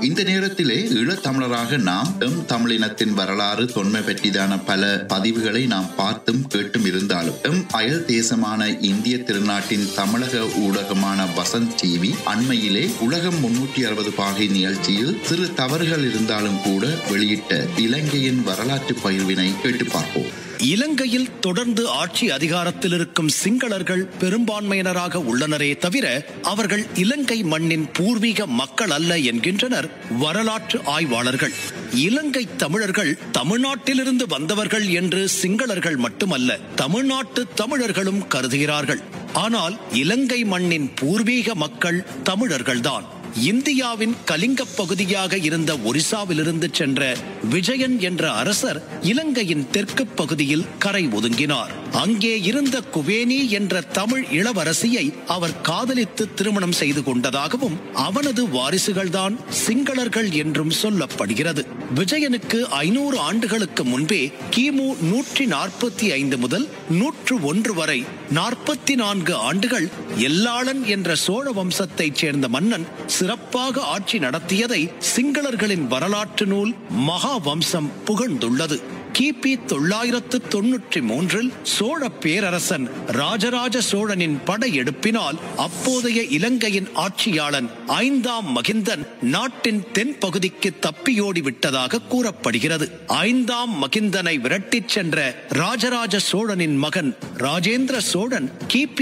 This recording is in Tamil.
இந்த நேரத்திலே ஈழத்தமிழராக நாம் எம் தமிழினத்தின் வரலாறு தொன்மை பற்றிதான பல பதிவுகளை நாம் பார்த்தும் கேட்டும் இருந்தாலும் எம் அயல் தேசமான இந்திய திருநாட்டின் தமிழக ஊடகமான வசந்த் டிவி அண்மையிலே உலகம் முன்னூற்றி அறுபது பாகை நிகழ்ச்சியில் சிறு தவறுகள் இருந்தாலும் கூட வெளியிட்ட இலங்கையின் வரலாற்று பகிர்வினை கேட்டு பார்ப்போம் இலங்கையில் தொடர்ந்து ஆட்சி அதிகாரத்தில் இருக்கும் சிங்களர்கள் பெரும்பான்மையினராக உள்ளனரே தவிர அவர்கள் இலங்கை மண்ணின் பூர்வீக மக்கள் அல்ல என்கின்றனர் வரலாற்று ஆய்வாளர்கள் இலங்கை தமிழர்கள் தமிழ்நாட்டிலிருந்து வந்தவர்கள் என்று சிங்களர்கள் மட்டுமல்ல தமிழ்நாட்டு தமிழர்களும் கருதுகிறார்கள் ஆனால் இலங்கை மண்ணின் பூர்வீக மக்கள் தமிழர்கள்தான் இந்தியாவின் கலிங்க பகுதியாக இருந்த ஒரிசாவிலிருந்து சென்ற விஜயன் என்ற அரசர் இலங்கையின் தெற்கு பகுதியில் கரை ஒதுங்கினார் அங்கே இருந்த குவேனி என்ற தமிழ் இளவரசியை அவர் காதலித்து திருமணம் செய்து கொண்டதாகவும் அவனது வாரிசுகள்தான் சிங்களர்கள் என்றும் சொல்லப்படுகிறது விஜயனுக்கு ஐநூறு ஆண்டுகளுக்கு முன்பே கிமு நூற்றி நாற்பத்தி ஐந்து முதல் நூற்று ஒன்று வரை நாற்பத்தி நான்கு ஆண்டுகள் எல்லாளன் என்ற சோழ வம்சத்தைச் சேர்ந்த மன்னன் சிறப்பாக ஆட்சி நடத்தியதை சிங்களர்களின் வரலாற்று நூல் மகா வம்சம் புகழ்ந்துள்ளது கிபி தொள்ளாயிரத்து தொன்னூற்றி மூன்றில் சோழ பேரரசன் ராஜராஜ சோழனின் படையெடுப்பினால் அப்போதைய இலங்கையின் ஆட்சியாளன் ஐந்தாம் மகிந்தன் நாட்டின் தென் பகுதிக்கு தப்பியோடி விட்டதாக கூறப்படுகிறது ஐந்தாம் மகிந்தனை விரட்டிச் சென்ற ராஜராஜ சோழனின் மகன் ராஜேந்திர சோழன் கிபி